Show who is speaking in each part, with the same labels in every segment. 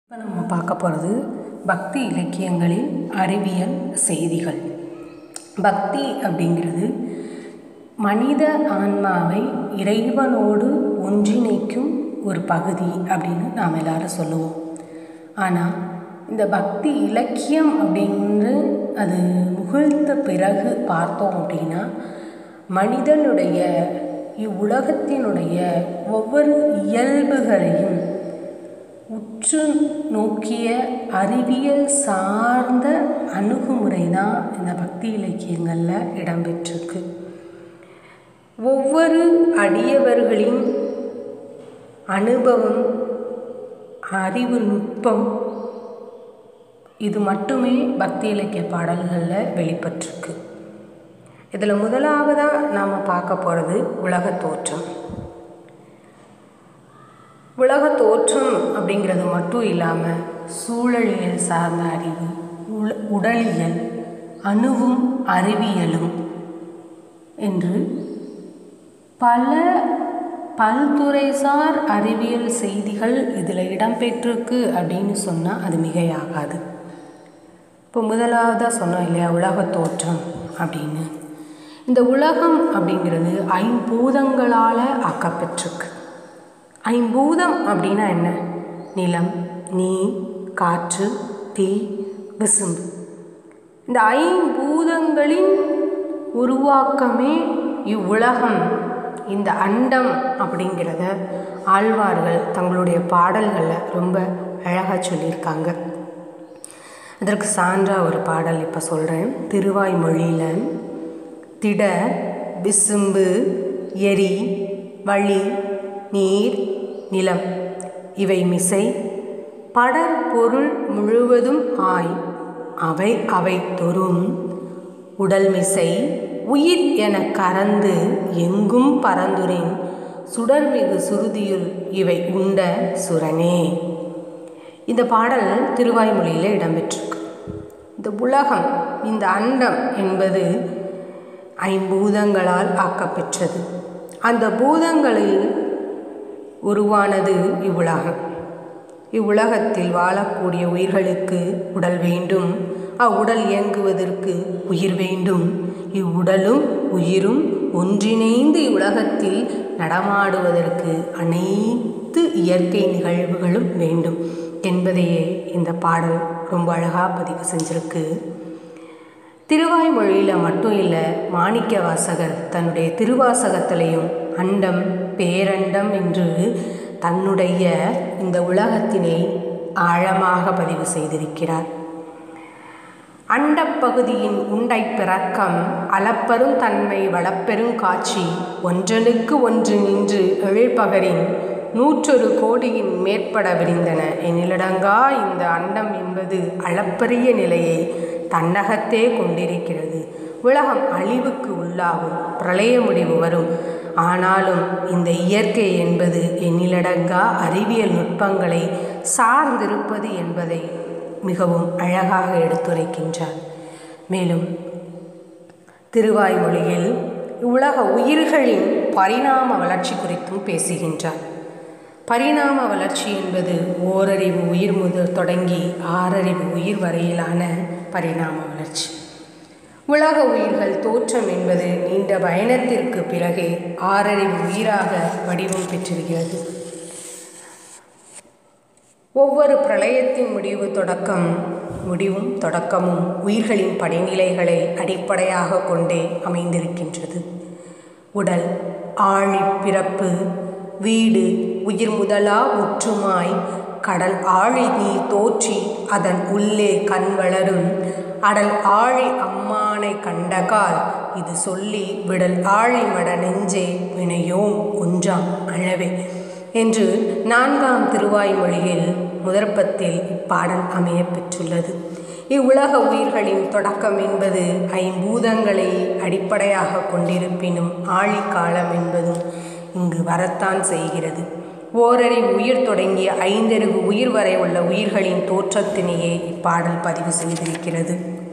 Speaker 1: இப்போ நம்ம பார்க்க போகிறது பக்தி இலக்கியங்களில் அறிவியல் செய்திகள் பக்தி அப்படிங்கிறது மனித ஆன்மாவை இறைவனோடு ஒன்றிணைக்கும் ஒரு பகுதி அப்படின்னு நாம் எல்லாரும் சொல்லுவோம் ஆனால் இந்த பக்தி இலக்கியம் அப்படின்று அது முகிழ்த்த பிறகு பார்த்தோம் அப்படின்னா மனிதனுடைய இவ்வுலகத்தினுடைய ஒவ்வொரு இயல்புகளையும் உற்று நோக்கிய அறிவியல் சார்ந்த அணுகுமுறை தான் இந்த பக்தி இலக்கியங்களில் இடம்பெற்றிருக்கு ஒவ்வொரு அடியவர்களின் அனுபவம் அறிவு நுட்பம் இது மட்டுமே பக்தி இலக்கிய பாடல்களில் வெளிப்பட்டிருக்கு இதில் முதலாவதாக நாம் பார்க்க போகிறது உலக தோற்றம் உலக தோற்றம் அப்படிங்கிறது மட்டும் இல்லாமல் சூழலியல் சார்ந்த அறிவு உல உடலியல் அணுவும் அறிவியலும் என்று பல பல்துறைசார் அறிவியல் செய்திகள் இதில் இடம்பெற்றிருக்கு அப்படின்னு சொன்னால் அது மிகையாகாது இப்போ முதலாவதாக சொன்னோம் இல்லையா உலக தோற்றம் அப்படின்னு இந்த உலகம் அப்படிங்கிறது ஐம்பூதங்களால் ஆக்கப்பெற்றிருக்கு ஐம்பூதம் அப்படின்னா என்ன நிலம் நீர் காற்று தீ விசும்பு இந்த ஐம்பூதங்களின் உருவாக்கமே இவ்வுலகம் இந்த அண்டம் அப்படிங்கிறத ஆழ்வார்கள் தங்களுடைய பாடல்களில் ரொம்ப அழகாக சொல்லியிருக்காங்க அதற்கு சான்றாக ஒரு பாடல் இப்போ சொல்கிறேன் திருவாய்மொழியில் திட விசும்பு எரி வழி நீர் நிலம் இவை மிசை படர் பொருள் முழுவதும் ஆய் அவை அவை தொறும் உடல் மிசை உயிர் என கறந்து எங்கும் பரந்துரின் சுடர்மிகு சுருதியுள் இவை உண்ட சுரனே இந்த பாடல் திருவாய்மொழியில் இடம்பெற்றிருக்கு இந்த உலகம் இந்த அண்டம் என்பது ஐம்பூதங்களால் ஆக்கப்பெற்றது அந்த பூதங்களில் உருவானது இவ்வுலகம் இவ்வுலகத்தில் வாழக்கூடிய உயிர்களுக்கு உடல் வேண்டும் அவ்வுடல் இயங்குவதற்கு உயிர் வேண்டும் இவ்வுடலும் உயிரும் ஒன்றிணைந்து இவ்வுலகத்தில் நடமாடுவதற்கு அனைத்து இயற்கை நிகழ்வுகளும் வேண்டும் என்பதையே இந்த பாடல் ரொம்ப அழகாக பதிவு செஞ்சிருக்கு திருவாய்மொழியில் மட்டும் இல்லை மாணிக்க வாசகர் தன்னுடைய திருவாசகத்திலையும் அண்டம் பேரண்டம் என்று தன்னுடைய இந்த உலகத்தினை ஆழமாக பதிவு செய்திருக்கிறார் அண்டப்பகுதியின் உண்டை பிறக்கம் அளப்பெரும் தன்மை வளப்பெரும் காட்சி ஒன்றனுக்கு ஒன்று நின்று எழில்பகரின் நூற்றொரு கோடியின் மேற்பட விரிந்தன எனிலடங்கா இந்த அண்டம் என்பது அளப்பரிய நிலையை தன்னகத்தே கொண்டிருக்கிறது உலகம் அழிவுக்கு உள்ளாகும் பிரளய முடிவு வரும் ஆனாலும் இந்த இயற்கை என்பது எண்ணிலடங்கா அறிவியல் நுட்பங்களை சார்ந்திருப்பது என்பதை மிகவும் அழகாக எடுத்துரைக்கின்றார் மேலும் திருவாய்மொழியில் உலக உயிர்களின் பரிணாம வளர்ச்சி குறித்தும் பேசுகின்றார் பரிணாம வளர்ச்சி என்பது ஓரறிவு உயிர் முதல் தொடங்கி ஆறறிவு உயிர் வரையிலான பரிணாம வளர்ச்சி உலக உயிர்கள் தோற்றம் என்பது நீண்ட பயணத்திற்கு பிறகே ஆறறிவு உயிராக வடிவம் பெற்றிருக்கிறது ஒவ்வொரு பிரளயத்தின் முடிவு தொடக்கம் முடிவும் தொடக்கமும் உயிர்களின் படிநிலைகளை அடிப்படையாக கொண்டே அமைந்திருக்கின்றது உடல் ஆழி பிறப்பு வீடு உயிர் முதலா முற்றுமாய் கடல் ஆழி நீர் தோற்றி அதன் உள்ளே கண் வளரும் அடல் ஆழி அம்மானை கண்டகால் இது சொல்லி விடல் ஆழி மட நெஞ்சே வினையோம் ஒன்றாம் அழவே என்று நான்காம் திருவாய்மொழியில் முதற்பத்தில் இப்பாடல் அமைய பெற்றுள்ளது இவ்வுலக உயிர்களின் தொடக்கம் என்பது ஐம்பூதங்களை அடிப்படையாக கொண்டிருப்பினும் ஆழிக்காலம் என்பதும் இங்கு வரத்தான் செய்கிறது ஓரறிவு உயிர் தொடங்கிய ஐந்தறிவு உயிர் வரை உள்ள உயிர்களின் தோற்றத்தினையே இப்பாடல் பதிவு செய்திருக்கிறது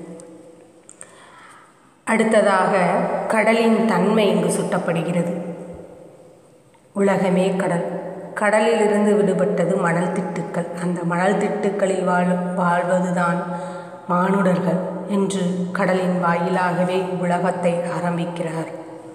Speaker 1: அடுத்ததாக கடலின் தன்மை இங்கு சுட்டப்படுகிறது உலகமே கடல் கடலிலிருந்து விடுபட்டது மணல் திட்டுக்கள் அந்த மணல் திட்டுக்களில் வாழ் வாழ்வதுதான் மானுடர்கள் என்று கடலின் வாயிலாகவே உலகத்தை ஆரம்பிக்கிறார்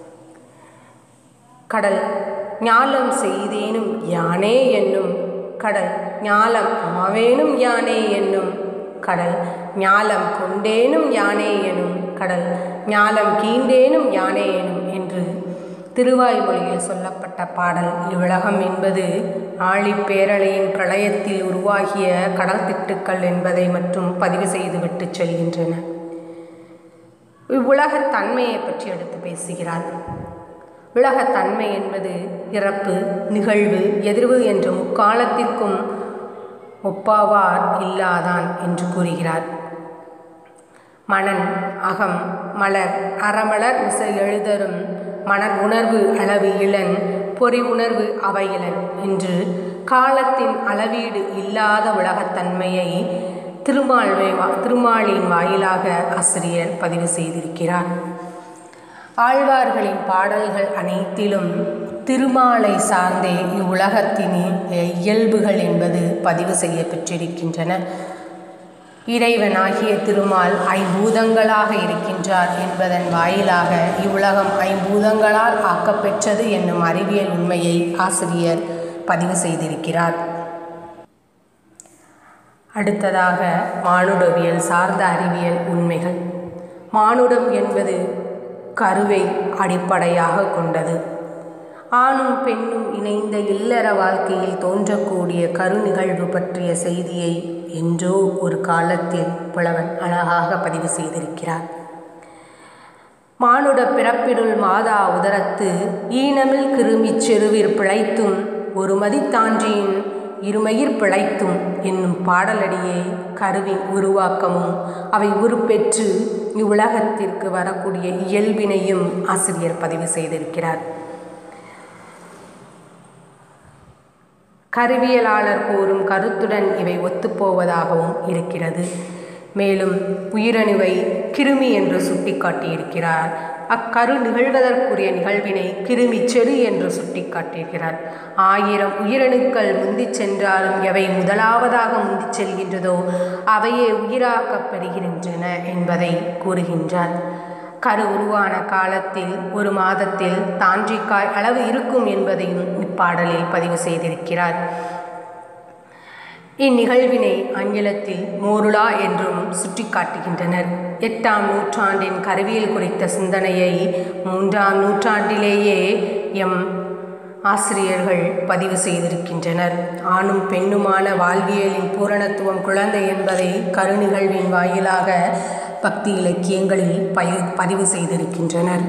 Speaker 1: கடல் ஞாலம் செய்தேனும் யானே என்னும் கடல் ஞாலம் ஆவேனும் யானே என்னும் கடல் ஞாலம் கொண்டேனும் யானே எனும் கடல் ஞாலம் கீண்டேனும் யானே எனும் என்று திருவாய்மொழியில் சொல்லப்பட்ட பாடல் இவ்வுலகம் என்பது ஆழிப்பேரலையின் பிரளயத்தில் உருவாகிய கடல் திட்டுக்கள் என்பதை மட்டும் பதிவு செய்துவிட்டு செல்கின்றன இவ்வுலகத் தன்மையை பற்றி எடுத்து பேசுகிறார் உலகத்தன்மை என்பது இறப்பு நிகழ்வு எதிர்வு என்ற முக்காலத்திற்கும் ஒப்பாவார் இல்லாதான் என்று கூறுகிறார் மணன் அகம் மலர் அறமலர் மிசை எழுதரும் மணர் உணர்வு அளவு இளன் பொறி உணர்வு அவையிலன் என்று காலத்தின் அளவீடு இல்லாத உலகத்தன்மையை திருமால்வை திருமாலின் வாயிலாக ஆசிரியர் பதிவு செய்திருக்கிறார் ஆழ்வார்களின் பாடல்கள் அனைத்திலும் திருமாலை சார்ந்தே இவ்வுலகத்தின் இயல்புகள் என்பது பதிவு செய்யப்பெற்றிருக்கின்றன இறைவனாகிய திருமால் ஐம்பூதங்களாக இருக்கின்றார் என்பதன் வாயிலாக இவ்வுலகம் ஐம்பூதங்களால் ஆக்கப்பெற்றது என்னும் அறிவியல் உண்மையை ஆசிரியர் பதிவு செய்திருக்கிறார் அடுத்ததாக மானுடவியல் சார்ந்த அறிவியல் உண்மைகள் மானுடம் என்பது கருவை அடிப்படையாக கொண்டது ஆணும் பெண்ணும் இணைந்த இல்லற வாழ்க்கையில் தோன்றக்கூடிய கரு நிகழ்வு பற்றிய செய்தியை என்றோ ஒரு காலத்தில் புலவன் அழகாக பதிவு செய்திருக்கிறார் மானுட பிறப்பினுள் மாதா உதரத்து ஈனமில் கிருமிச் செருவிற் பிழைத்தும் ஒரு மதித்தான்றியின் இருமயிர் பிழைத்தும் என்னும் பாடலடியே கருவின் உருவாக்கமும் அவை உருப்பெற்று இவ்வுலகத்திற்கு வரக்கூடிய இயல்பினையும் ஆசிரியர் பதிவு செய்திருக்கிறார் கருவியலாளர் கூறும் கருத்துடன் இவை ஒத்துப்போவதாகவும் இருக்கிறது மேலும் உயிரணுவை கிருமி என்று சுட்டிக்காட்டியிருக்கிறார் அக்கரு நிகழ்வதற்குரிய நிகழ்வினை கிருமி செரு என்று சுட்டிக்காட்டியிருக்கிறார் ஆயிரம் உயிரணுக்கள் முந்திச் சென்றாலும் எவை முதலாவதாக முந்திச் செல்கின்றதோ அவையே உயிராக்கப் பெறுகின்றன என்பதை கூறுகின்றார் கரு உருவான காலத்தில் ஒரு மாதத்தில் தாண்டிக்காய் அளவு இருக்கும் என்பதையும் இப்பாடலில் பதிவு செய்திருக்கிறார் இந்நிகழ்வினை ஆங்கிலத்தில் மோருலா என்றும் சுட்டிக்காட்டுகின்றனர் எட்டாம் நூற்றாண்டின் கருவியல் குறித்த சிந்தனையை மூன்றாம் நூற்றாண்டிலேயே எம் ஆசிரியர்கள் பதிவு செய்திருக்கின்றனர் ஆணும் பெண்ணுமான வாழ்வியலின் பூரணத்துவம் குழந்தை என்பதை கருநிகழ்வின் வாயிலாக பக்தி இலக்கியங்களில் பய பதிவு செய்திருக்கின்றனர்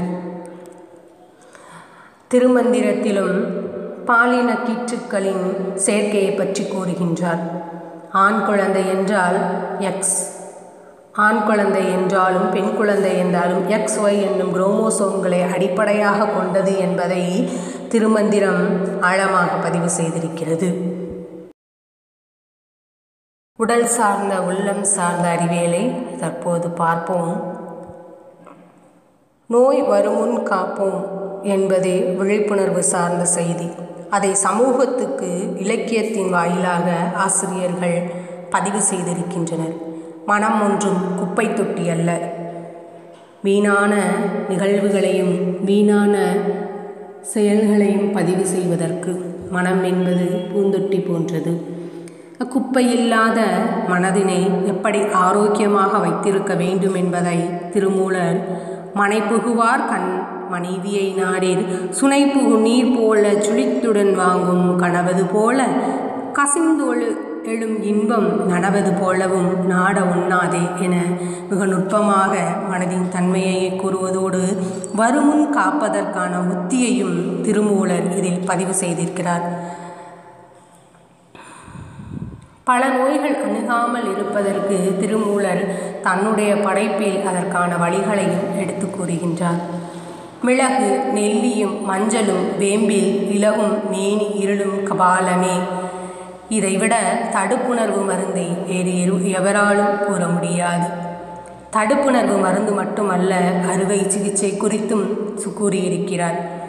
Speaker 1: திருமந்திரத்திலும் பாலின கீற்றுக்களின் சேர்க்கையை பற்றி கூறுகின்றார் ஆண் குழந்தை என்றால் எக்ஸ் ஆண் குழந்தை என்றாலும் பெண் குழந்தை என்றாலும் எக்ஸ் ஒய் என்னும் குரோமோசோம்களை அடிப்படையாக கொண்டது என்பதை திருமந்திரம் ஆழமாக பதிவு செய்திருக்கிறது உடல் சார்ந்த உள்ளம் சார்ந்த அறிவியலை தற்போது பார்ப்போம் நோய் வருமுன் காப்போம் என்பதே விழிப்புணர்வு சார்ந்த செய்தி அதை சமூகத்துக்கு இலக்கியத்தின் வாயிலாக ஆசிரியர்கள் பதிவு செய்திருக்கின்றனர் மனம் ஒன்றும் குப்பை தொட்டி அல்ல வீணான நிகழ்வுகளையும் வீணான செயல்களையும் பதிவு செய்வதற்கு மனம் என்பது பூந்தொட்டி போன்றது குப்பை இல்லாத மனதினை எப்படி ஆரோக்கியமாக வைத்திருக்க வேண்டும் என்பதை திருமூலர் மனைப்புகுவார் கண் மனைவியை நாடில் சுனைப்புகு நீர் போல சுழித்துடன் வாங்கும் கனவது போல கசிந்தொழு எழும் இன்பம் நனவது போலவும் நாட உண்ணாதே என மிக நுட்பமாக மனதின் தன்மையை கூறுவதோடு வருமுன் காப்பதற்கான உத்தியையும் திருமூலர் இதில் பதிவு செய்திருக்கிறார் பல நோய்கள் அணுகாமல் இருப்பதற்கு திருமூலர் தன்னுடைய படைப்பில் அதற்கான வழிகளையும் எடுத்து கூறுகின்றார் மிளகு நெல்லியும் மஞ்சளும் வேம்பில் இலகும் மேனி இருளும் கபாலமே இதைவிட தடுப்புணர்வு மருந்தை வேறு எரு எவராலும் கூற முடியாது தடுப்புணர்வு மருந்து மட்டுமல்ல அறுவை சிகிச்சை குறித்தும் கூறியிருக்கிறார்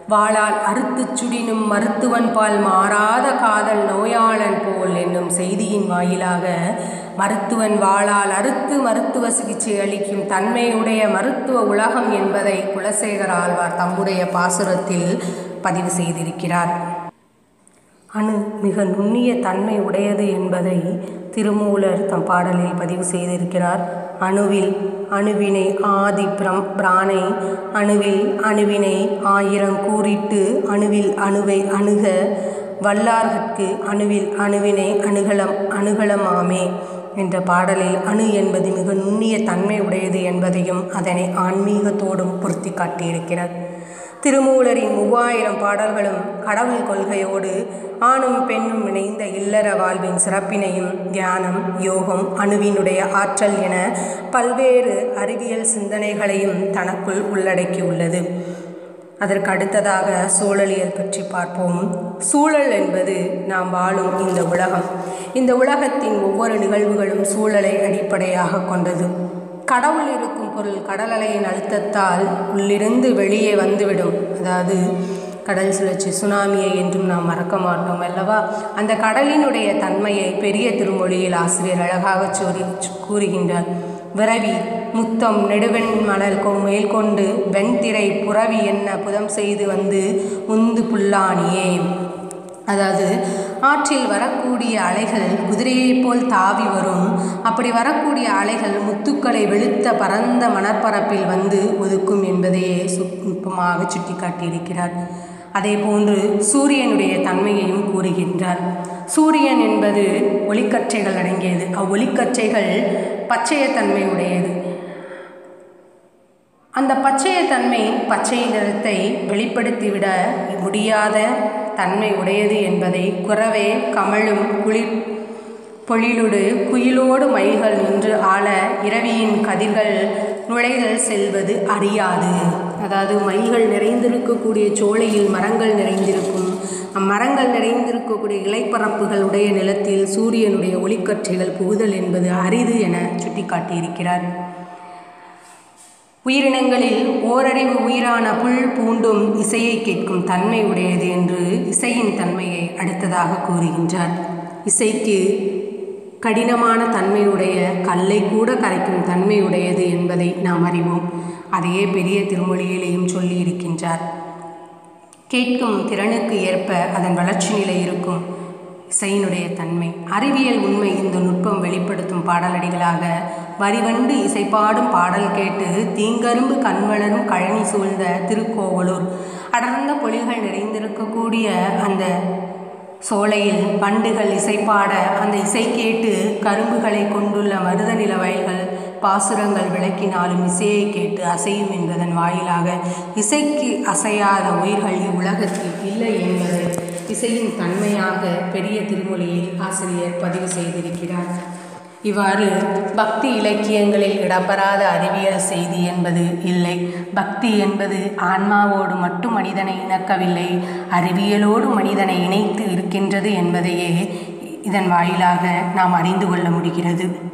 Speaker 1: வாளால் அறுத்துச் சுடினும் மருத்துவன் பால் மாறாத காதல் நோயாளன் போல் என்னும் செய்தியின் வாயிலாக மருத்துவன் வாளால் அறுத்து மருத்துவ சிகிச்சை அளிக்கும் தன்மையுடைய மருத்துவ உலகம் என்பதை குலசேகர ஆழ்வார் தம்முடைய பாசுரத்தில் பதிவு செய்திருக்கிறார் அணு மிக நுண்ணிய தன்மை உடையது என்பதை திருமூலர் தம் பாடலில் பதிவு செய்திருக்கிறார் அணுவில் அணுவினை ஆதி பிரம் பிரானை அணுவில் அணுவினை ஆயிரம் கூறிட்டு அணுவில் அணுவை அணுக வல்லார்கட்கு அணுவில் அணுவினை அணுகலம் அணுகலமாமே என்ற பாடலில் அணு என்பது மிக நுண்ணிய தன்மை உடையது என்பதையும் அதனை ஆன்மீகத்தோடும் பொருத்தி காட்டியிருக்கிறார் திருமூலரின் மூவாயிரம் பாடல்களும் கடவுள் கொள்கையோடு ஆணும் பெண்ணும் இணைந்த இல்லற வாழ்வின் சிறப்பினையும் தியானம் யோகம் அணுவினுடைய ஆற்றல் என பல்வேறு அறிவியல் சிந்தனைகளையும் தனக்குள் உள்ளடக்கியுள்ளது அதற்கு அடுத்ததாக சூழலியல் பற்றி பார்ப்போம் சூழல் என்பது நாம் வாழும் இந்த உலகம் இந்த உலகத்தின் ஒவ்வொரு நிகழ்வுகளும் சூழலை அடிப்படையாக கொண்டது கடவுள் இருக்கும் பொருள் கடல் அலையின் அழுத்தத்தால் உள்ளிருந்து வெளியே வந்துவிடும் அதாவது கடல் சுழற்சி சுனாமியை என்றும் நாம் மறக்க மாட்டோம் அல்லவா அந்த கடலினுடைய தன்மையை பெரிய திருமொழியில் ஆசிரியர் அழகாக சோரி கூறுகின்றார் விரவி முத்தம் நெடுவெண் மணல் கொ மேல் கொண்டு வெண்திரை புறவி என்ன புதம் செய்து வந்து உந்து புல்லானியே அதாவது ஆற்றில் வரக்கூடிய அலைகள் குதிரையைப் போல் தாவி வரும் அப்படி வரக்கூடிய அலைகள் முத்துக்களை வெளுத்த பரந்த மணற்பரப்பில் வந்து ஒதுக்கும் என்பதையே நுட்பமாக சுட்டிக்காட்டியிருக்கிறார் அதே போன்று சூரியனுடைய தன்மையையும் கூறுகின்றார் சூரியன் என்பது ஒளிக்கற்றைகள் அடங்கியது அவ்வொளிக்கற்றைகள் பச்சையத்தன்மை உடையது அந்த பச்சையத்தன்மை பச்சை நிறத்தை வெளிப்படுத்திவிட முடியாத தன்மை உடையது என்பதை குறவே கமழும் குளிர் பொழிலுடு குயிலோடு மயில்கள் நின்று ஆள இரவியின் கதிர்கள் நுழைதல் செல்வது அறியாது அதாவது மயில்கள் நிறைந்திருக்கக்கூடிய சோலையில் மரங்கள் நிறைந்திருக்கும் அம்மரங்கள் நிறைந்திருக்கக்கூடிய இலைப்பரப்புகள் உடைய நிலத்தில் சூரியனுடைய ஒளிக்கற்றைகள் புகுதல் என்பது அரிது என சுட்டிக்காட்டியிருக்கிறார் உயிரினங்களில் ஓரறிவு உயிரான புல் பூண்டும் இசையை கேட்கும் தன்மை உடையது என்று இசையின் தன்மையை அடுத்ததாக கூறுகின்றார் இசைக்கு கடினமான தன்மையுடைய கல்லை கூட கரைக்கும் தன்மையுடையது என்பதை நாம் அறிவோம் அதையே பெரிய திருமொழியிலேயும் சொல்லியிருக்கின்றார் கேட்கும் திறனுக்கு ஏற்ப அதன் வளர்ச்சி நிலை இருக்கும் இசையினுடைய தன்மை அறிவியல் உண்மை இந்த நுட்பம் வெளிப்படுத்தும் பாடலடிகளாக வரிவண்டு இசைப்பாடும் பாடல் கேட்டு தீங்கரும்பு கண்வளரும் கழனி சூழ்ந்த திருக்கோவலூர் அடர்ந்த பொழில்கள் நிறைந்திருக்கக்கூடிய அந்த சோலையில் வண்டுகள் இசைப்பாட அந்த இசை கேட்டு கரும்புகளை கொண்டுள்ள மருத நில வயல்கள் பாசுரங்கள் விளக்கினாலும் இசையை கேட்டு அசையும் என்பதன் வாயிலாக இசைக்கு அசையாத உயிர்கள் இவ்வுலகத்தில் இல்லை என்பதை இசையின் தன்மையாக பெரிய திருமொழியில் ஆசிரியர் பதிவு செய்திருக்கிறார் இவ்வாறு பக்தி இலக்கியங்களில் இடம்பெறாத அறிவியல் செய்தி என்பது இல்லை பக்தி என்பது ஆன்மாவோடு மட்டும் மனிதனை இணக்கவில்லை அறிவியலோடு மனிதனை இணைத்து இருக்கின்றது என்பதையே இதன் வாயிலாக நாம் அறிந்து கொள்ள முடிகிறது